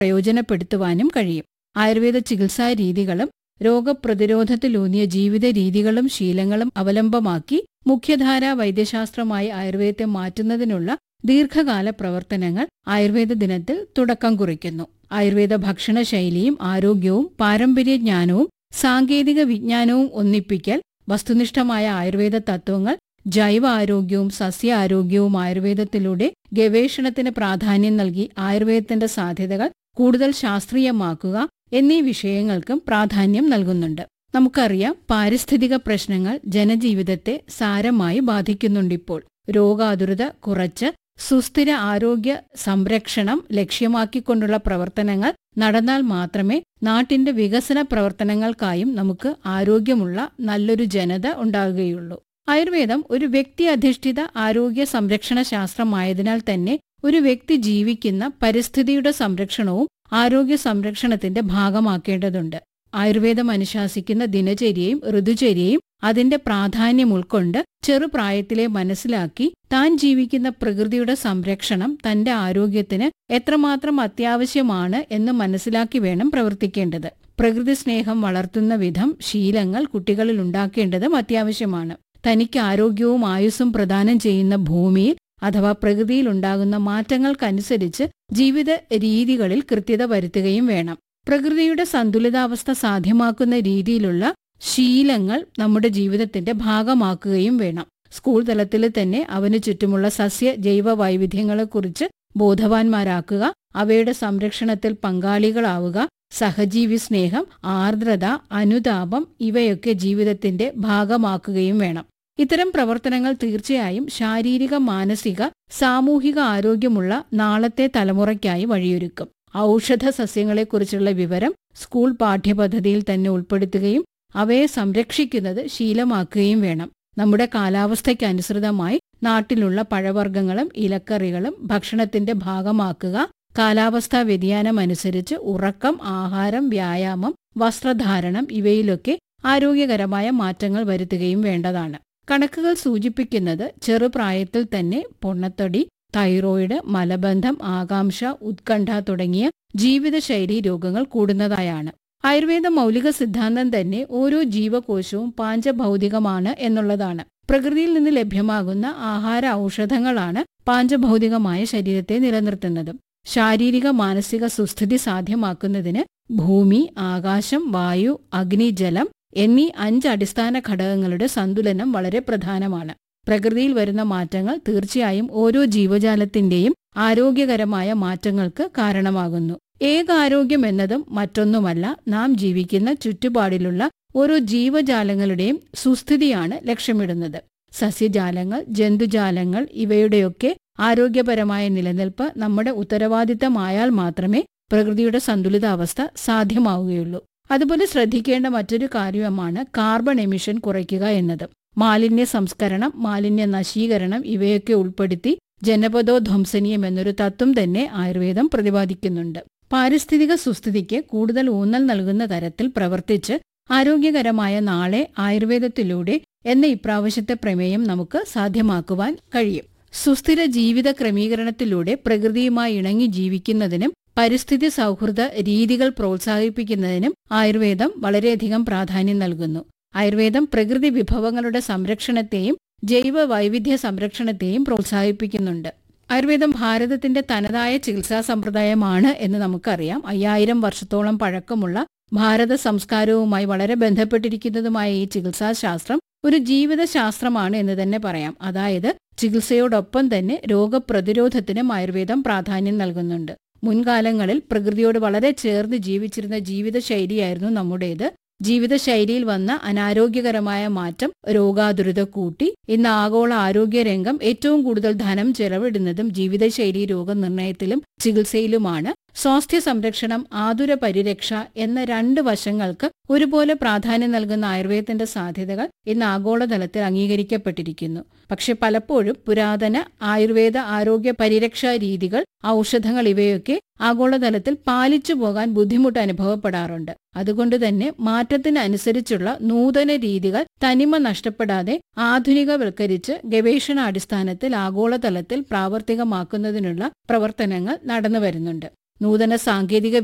പ്രയോജനപ്പെടുത്തുവാനും കഴിയും ആയുർവേദ ചികിത്സാ രീതികളും രോഗപ്രതിരോധത്തിലൂന്നിയ ജീവിത രീതികളും ശീലങ്ങളും അവലംബമാക്കി മുഖ്യധാരാ വൈദ്യശാസ്ത്രമായി ആയുർവേദത്തെ മാറ്റുന്നതിനുള്ള ദീർഘകാല പ്രവർത്തനങ്ങൾ ആയുർവേദ ദിനത്തിൽ തുടക്കം കുറിക്കുന്നു ആയുർവേദ ഭക്ഷണശൈലിയും ആരോഗ്യവും പാരമ്പര്യ ജ്ഞാനവും സാങ്കേതിക വിജ്ഞാനവും ഒന്നിപ്പിക്കൽ വസ്തുനിഷ്ഠമായ ആയുർവേദ തത്വങ്ങൾ ജൈവ ആരോഗ്യവും സസ്യ ആരോഗ്യവും ആയുർവേദത്തിലൂടെ ഗവേഷണത്തിന് പ്രാധാന്യം നൽകി ആയുർവേദത്തിന്റെ സാധ്യതകൾ കൂടുതൽ ശാസ്ത്രീയമാക്കുക എന്നീ വിഷയങ്ങൾക്കും പ്രാധാന്യം നൽകുന്നുണ്ട് നമുക്കറിയാം പാരിസ്ഥിതിക പ്രശ്നങ്ങൾ ജനജീവിതത്തെ സാരമായി ബാധിക്കുന്നുണ്ടിപ്പോൾ രോഗാതുരത കുറച്ച് സുസ്ഥിര ആരോഗ്യ സംരക്ഷണം ലക്ഷ്യമാക്കിക്കൊണ്ടുള്ള പ്രവർത്തനങ്ങൾ നടന്നാൽ മാത്രമേ നാട്ടിന്റെ വികസന പ്രവർത്തനങ്ങൾക്കായും നമുക്ക് ആരോഗ്യമുള്ള നല്ലൊരു ജനത ഉണ്ടാകുകയുള്ളൂ ആയുർവേദം ഒരു വ്യക്തി അധിഷ്ഠിത ആരോഗ്യ സംരക്ഷണ ശാസ്ത്രമായതിനാൽ തന്നെ ഒരു വ്യക്തി ജീവിക്കുന്ന പരിസ്ഥിതിയുടെ സംരക്ഷണവും ആരോഗ്യ സംരക്ഷണത്തിന്റെ ഭാഗമാക്കേണ്ടതുണ്ട് ആയുർവേദം അനുശാസിക്കുന്ന ദിനചര്യയും ഋതുചര്യയും അതിന്റെ പ്രാധാന്യം ഉൾക്കൊണ്ട് ചെറുപ്രായത്തിലെ മനസ്സിലാക്കി താൻ ജീവിക്കുന്ന പ്രകൃതിയുടെ സംരക്ഷണം തന്റെ ആരോഗ്യത്തിന് എത്രമാത്രം അത്യാവശ്യമാണ് എന്ന് മനസ്സിലാക്കി വേണം പ്രവർത്തിക്കേണ്ടത് പ്രകൃതി സ്നേഹം വളർത്തുന്ന വിധം ശീലങ്ങൾ കുട്ടികളിൽ ഉണ്ടാക്കേണ്ടതും അത്യാവശ്യമാണ് തനിക്ക് ആരോഗ്യവും ആയുസ്സും പ്രദാനം ചെയ്യുന്ന ഭൂമിയിൽ അഥവാ പ്രകൃതിയിൽ ഉണ്ടാകുന്ന മാറ്റങ്ങൾക്കനുസരിച്ച് ജീവിത രീതികളിൽ കൃത്യത വരുത്തുകയും വേണം പ്രകൃതിയുടെ സന്തുലിതാവസ്ഥ സാധ്യമാക്കുന്ന രീതിയിലുള്ള ശീലങ്ങൾ നമ്മുടെ ജീവിതത്തിന്റെ ഭാഗമാക്കുകയും വേണം സ്കൂൾ തലത്തിൽ തന്നെ അവന് ചുറ്റുമുള്ള സസ്യ ജൈവ വൈവിധ്യങ്ങളെക്കുറിച്ച് ബോധവാന്മാരാക്കുക അവയുടെ സംരക്ഷണത്തിൽ പങ്കാളികളാവുക സഹജീവി സ്നേഹം ആർദ്രത അനുതാപം ഇവയൊക്കെ ജീവിതത്തിന്റെ ഭാഗമാക്കുകയും വേണം ഇത്തരം പ്രവർത്തനങ്ങൾ തീർച്ചയായും ശാരീരിക മാനസിക സാമൂഹിക ആരോഗ്യമുള്ള നാളത്തെ തലമുറയ്ക്കായി വഴിയൊരുക്കും ഔഷധ സസ്യങ്ങളെക്കുറിച്ചുള്ള വിവരം സ്കൂൾ പാഠ്യപദ്ധതിയിൽ തന്നെ ഉൾപ്പെടുത്തുകയും അവയെ സംരക്ഷിക്കുന്നത് ശീലമാക്കുകയും വേണം നമ്മുടെ കാലാവസ്ഥയ്ക്കനുസൃതമായി നാട്ടിലുള്ള പഴവർഗ്ഗങ്ങളും ഇലക്കറികളും ഭക്ഷണത്തിന്റെ ഭാഗമാക്കുക കാലാവസ്ഥാ വ്യതിയാനം അനുസരിച്ച് ഉറക്കം ആഹാരം വ്യായാമം വസ്ത്രധാരണം ഇവയിലൊക്കെ ആരോഗ്യകരമായ മാറ്റങ്ങൾ വരുത്തുകയും വേണ്ടതാണ് കണക്കുകൾ സൂചിപ്പിക്കുന്നത് ചെറുപ്രായത്തിൽ തന്നെ പൊണ്ണത്തടി തൈറോയിഡ് മലബന്ധം ആകാംക്ഷ ഉത്കണ്ഠ തുടങ്ങിയ ജീവിതശൈലി രോഗങ്ങൾ കൂടുന്നതായാണ് ആയുർവേദ മൗലിക സിദ്ധാന്തം തന്നെ ഓരോ ജീവകോശവും പാഞ്ചഭൗതികമാണ് എന്നുള്ളതാണ് പ്രകൃതിയിൽ നിന്ന് ലഭ്യമാകുന്ന ആഹാര ഔഷധങ്ങളാണ് പാഞ്ചഭൗതികമായ ശരീരത്തെ നിലനിർത്തുന്നത് ശാരീരിക മാനസിക സുസ്ഥിതി സാധ്യമാക്കുന്നതിന് ഭൂമി ആകാശം വായു അഗ്നി ജലം എന്നീ അഞ്ച് അടിസ്ഥാന ഘടകങ്ങളുടെ സന്തുലനം വളരെ പ്രധാനമാണ് പ്രകൃതിയിൽ വരുന്ന മാറ്റങ്ങൾ തീർച്ചയായും ഓരോ ജീവജാലത്തിന്റെയും ആരോഗ്യകരമായ മാറ്റങ്ങൾക്ക് കാരണമാകുന്നു ഏകാരോഗ്യം എന്നതും മറ്റൊന്നുമല്ല നാം ജീവിക്കുന്ന ചുറ്റുപാടിലുള്ള ഓരോ ജീവജാലങ്ങളുടെയും സുസ്ഥിതിയാണ് ലക്ഷ്യമിടുന്നത് സസ്യജാലങ്ങൾ ജന്തുജാലങ്ങൾ ഇവയുടെയൊക്കെ ആരോഗ്യപരമായ നിലനിൽപ്പ് നമ്മുടെ ഉത്തരവാദിത്തമായാൽ മാത്രമേ പ്രകൃതിയുടെ സന്തുലിതാവസ്ഥ സാധ്യമാവുകയുള്ളൂ അതുപോലെ ശ്രദ്ധിക്കേണ്ട മറ്റൊരു കാര്യമാണ് കാർബൺ എമിഷൻ കുറയ്ക്കുക എന്നത് മാലിന്യ സംസ്കരണം മാലിന്യ നശീകരണം ഇവയൊക്കെ ഉൾപ്പെടുത്തി ജനപദോധ്വംസനീയം എന്നൊരു തത്വം തന്നെ ആയുർവേദം പ്രതിപാദിക്കുന്നുണ്ട് പാരിസ്ഥിതിക സുസ്ഥിതിക്ക് കൂടുതൽ ഊന്നൽ നൽകുന്ന തരത്തിൽ പ്രവർത്തിച്ച് ആരോഗ്യകരമായ നാളെ ആയുർവേദത്തിലൂടെ എന്ന ഇപ്രാവശ്യത്തെ പ്രമേയം നമുക്ക് സാധ്യമാക്കുവാൻ കഴിയും സുസ്ഥിര ജീവിത ക്രമീകരണത്തിലൂടെ പ്രകൃതിയുമായി ഇണങ്ങി ജീവിക്കുന്നതിനും പരിസ്ഥിതി സൗഹൃദ രീതികൾ പ്രോത്സാഹിപ്പിക്കുന്നതിനും ആയുർവേദം വളരെയധികം പ്രാധാന്യം നൽകുന്നു ആയുർവേദം പ്രകൃതി വിഭവങ്ങളുടെ സംരക്ഷണത്തെയും ജൈവ വൈവിധ്യ സംരക്ഷണത്തെയും പ്രോത്സാഹിപ്പിക്കുന്നുണ്ട് ആയുർവേദം ഭാരതത്തിന്റെ തനതായ ചികിത്സാ സമ്പ്രദായമാണ് എന്ന് നമുക്കറിയാം അയ്യായിരം വർഷത്തോളം പഴക്കമുള്ള ഭാരത സംസ്കാരവുമായി വളരെ ബന്ധപ്പെട്ടിരിക്കുന്നതുമായ ഈ ചികിത്സാശാസ്ത്രം ഒരു ജീവിതശാസ്ത്രമാണ് എന്ന് തന്നെ പറയാം അതായത് ചികിത്സയോടൊപ്പം തന്നെ രോഗപ്രതിരോധത്തിനും ആയുർവേദം പ്രാധാന്യം നൽകുന്നുണ്ട് മുൻകാലങ്ങളിൽ പ്രകൃതിയോട് വളരെ ചേർന്ന് ജീവിച്ചിരുന്ന ജീവിതശൈലിയായിരുന്നു നമ്മുടേത് ജീവിതശൈലിയിൽ വന്ന അനാരോഗ്യകരമായ മാറ്റം രോഗാതുരത കൂട്ടി ഇന്ന് ആഗോള ആരോഗ്യ രംഗം ഏറ്റവും കൂടുതൽ ധനം ചെലവിടുന്നതും ജീവിതശൈലി രോഗനിർണയത്തിലും ചികിത്സയിലുമാണ് സ്വാസ്ഥ്യ സംരക്ഷണം ആതുര പരിരക്ഷ എന്ന രണ്ട് വശങ്ങൾക്ക് ഒരുപോലെ പ്രാധാന്യം നൽകുന്ന ആയുർവേദത്തിന്റെ സാധ്യതകൾ ഇന്ന് ആഗോളതലത്തിൽ അംഗീകരിക്കപ്പെട്ടിരിക്കുന്നു പക്ഷെ പലപ്പോഴും പുരാതന ആയുർവേദ ആരോഗ്യ പരിരക്ഷാ രീതികൾ ഔഷധങ്ങൾ ഇവയൊക്കെ ആഗോളതലത്തിൽ പാലിച്ചു പോകാൻ ബുദ്ധിമുട്ട് അനുഭവപ്പെടാറുണ്ട് അതുകൊണ്ട് തന്നെ മാറ്റത്തിനനുസരിച്ചുള്ള നൂതന രീതികൾ തനിമ നഷ്ടപ്പെടാതെ ആധുനികവൽക്കരിച്ച് ഗവേഷണാടിസ്ഥാനത്തിൽ ആഗോളതലത്തിൽ പ്രാവർത്തികമാക്കുന്നതിനുള്ള പ്രവർത്തനങ്ങൾ നടന്നു വരുന്നുണ്ട് നൂതന സാങ്കേതിക